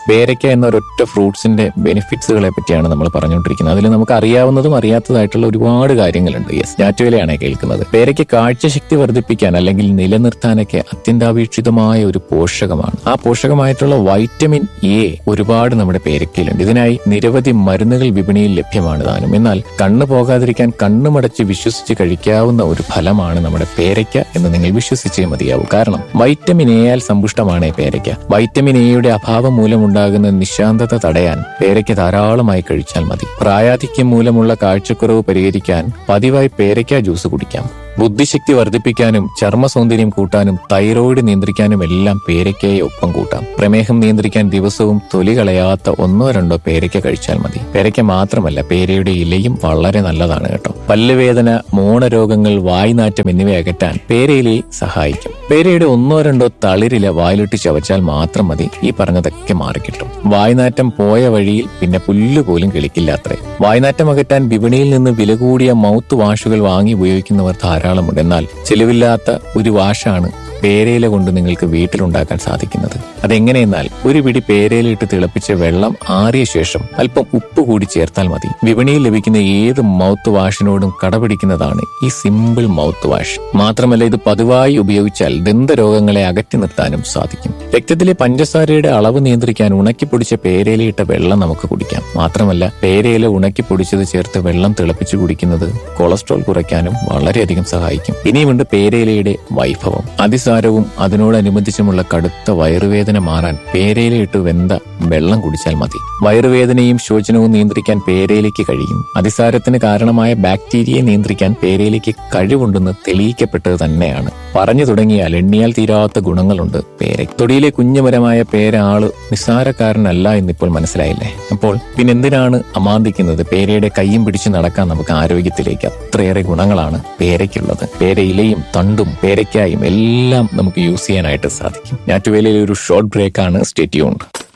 പേരയ്ക്ക എന്ന ഒരൊറ്റ ഫ്രൂട്ട്സിന്റെ ബെനിഫിറ്റ്സുകളെ പറ്റിയാണ് നമ്മൾ പറഞ്ഞുകൊണ്ടിരിക്കുന്നത് അതിൽ നമുക്ക് അറിയാവുന്നതും അറിയാത്തതായിട്ടുള്ള ഒരുപാട് കാര്യങ്ങളുണ്ട് യെസ് ഞാറ്റുവേലയാണ് കേൾക്കുന്നത് പേരയ്ക്ക് കാഴ്ചശക്തി വർദ്ധിപ്പിക്കാൻ അല്ലെങ്കിൽ നിലനിർത്താനൊക്കെ അത്യന്താപേക്ഷിതമായ ഒരു പോഷകമാണ് ആ പോഷകമായിട്ടുള്ള വൈറ്റമിൻ എ ഒരുപാട് നമ്മുടെ പേരയ്ക്കയിലുണ്ട് ഇതിനായി നിരവധി മരുന്നുകൾ വിപണിയിൽ ലഭ്യമാണ് താനും എന്നാൽ കണ്ണ് പോകാതിരിക്കാൻ കണ്ണുമടച്ച് വിശ്വസിച്ച് കഴിക്കാവുന്ന ഒരു ഫലമാണ് നമ്മുടെ പേരയ്ക്ക എന്ന് നിങ്ങൾ വിശ്വസിച്ചേ മതിയാവൂ കാരണം വൈറ്റമിൻ എയാൽ സമ്പുഷ്ടമാണ് ഈ പേരയ്ക്ക വൈറ്റമിൻ എയുടെ അഭാവം മൂലമുണ്ടാകുന്ന നിശാന്തത തടയാൻ പേരയ്ക്ക ധാരാളമായി കഴിച്ചാൽ മതി പ്രായാധിക്യം മൂലമുള്ള കാഴ്ചക്കുറവ് പരിഹരിക്കാൻ പതിവായി പേരയ്ക്ക ജ്യൂസ് കുടിക്കാം ബുദ്ധിശക്തി വർദ്ധിപ്പിക്കാനും ചർമ്മ സൗന്ദര്യം കൂട്ടാനും തൈറോയിഡ് നിയന്ത്രിക്കാനും എല്ലാം പേരയ്ക്കയെ ഒപ്പം കൂട്ടാം പ്രമേഹം നിയന്ത്രിക്കാൻ ദിവസവും തൊലി കളയാത്ത ഒന്നോ രണ്ടോ പേരയ്ക്ക കഴിച്ചാൽ മതി പേരയ്ക്ക മാത്രമല്ല പേരയുടെ ഇലയും വളരെ നല്ലതാണ് കേട്ടോ പല്ലുവേദന മോണരോഗങ്ങൾ വായ്നാറ്റം എന്നിവ അകറ്റാൻ പേരയിലെ സഹായിക്കും പേരയുടെ ഒന്നോ രണ്ടോ തളിരില വായിലിട്ട് ചവച്ചാൽ മാത്രം മതി ഈ പറഞ്ഞതൊക്കെ മാറിക്കിട്ടും വായ്നാറ്റം പോയ വഴിയിൽ പിന്നെ പുല്ല് പോലും കിളിക്കില്ലാത്രേ വായ്നാറ്റം അകറ്റാൻ വിപണിയിൽ നിന്ന് വില കൂടിയ മൗത്ത് വാഷുകൾ വാങ്ങി ഉപയോഗിക്കുന്നവർ ധാരാളമുണ്ട് എന്നാൽ ചെലവില്ലാത്ത ഒരു വാഷാണ് പേരയില കൊണ്ട് നിങ്ങൾക്ക് വീട്ടിലുണ്ടാക്കാൻ സാധിക്കുന്നത് അതെങ്ങനെയെന്നാൽ ഒരു പിടി പേരയിലിട്ട് തിളപ്പിച്ച വെള്ളം ആറിയ ശേഷം അല്പം ഉപ്പ് കൂടി ചേർത്താൽ മതി വിപണിയിൽ ലഭിക്കുന്ന ഏത് മൗത്ത് വാഷിനോടും കടപിടിക്കുന്നതാണ് ഈ സിമ്പിൾ മൗത്ത് വാഷ് മാത്രമല്ല ഇത് പതിവായി ഉപയോഗിച്ചാൽ ദന്തരോഗങ്ങളെ അകറ്റി നിർത്താനും സാധിക്കും രക്തത്തിലെ പഞ്ചസാരയുടെ അളവ് നിയന്ത്രിക്കാൻ ഉണക്കിപ്പൊടിച്ച പേരയിലയിട്ട വെള്ളം നമുക്ക് കുടിക്കാം മാത്രമല്ല പേരയില ഉണക്കിപ്പൊടിച്ചത് ചേർത്ത് വെള്ളം തിളപ്പിച്ച് കുടിക്കുന്നത് കൊളസ്ട്രോൾ കുറയ്ക്കാനും വളരെയധികം സഹായിക്കും ഇനിയുമുണ്ട് പേരയിലയുടെ വൈഭവം അതിസാരവും അതിനോടനുബന്ധിച്ചുമുള്ള കടുത്ത വയറുവേദന മാറാൻ പേരയിലയിട്ട് വെന്ത വെള്ളം കുടിച്ചാൽ മതി വയറുവേദനയും ശോചനവും നിയന്ത്രിക്കാൻ പേരയിലേക്ക് കഴിയും അതിസാരത്തിന് കാരണമായ ബാക്ടീരിയയെ നിയന്ത്രിക്കാൻ പേരയിലേക്ക് കഴിവുണ്ടെന്ന് തെളിയിക്കപ്പെട്ടത് തന്നെയാണ് പറഞ്ഞു തുടങ്ങിയാൽ എണ്ണിയാൽ തീരാത്ത ഗുണങ്ങളുണ്ട് പേര തൊടിയിലെ കുഞ്ഞുമരമായ പേര ആള് നിസ്സാരക്കാരനല്ല എന്നിപ്പോൾ മനസ്സിലായില്ലേ അപ്പോൾ പിന്നെ എന്തിനാണ് അമാന്തിക്കുന്നത് പേരയുടെ കൈയും പിടിച്ച് നടക്കാൻ നമുക്ക് ആരോഗ്യത്തിലേക്ക് അത്രയേറെ ഗുണങ്ങളാണ് പേരയ്ക്കുള്ളത് പേരയിലയും തണ്ടും പേരയ്ക്കായും എല്ലാം നമുക്ക് യൂസ് ചെയ്യാനായിട്ട് സാധിക്കും ഞാറ്റുവേലയിൽ ഒരു ഷോർട്ട് ബ്രേക്കാണ് സ്റ്റേറ്റ്യൂൺ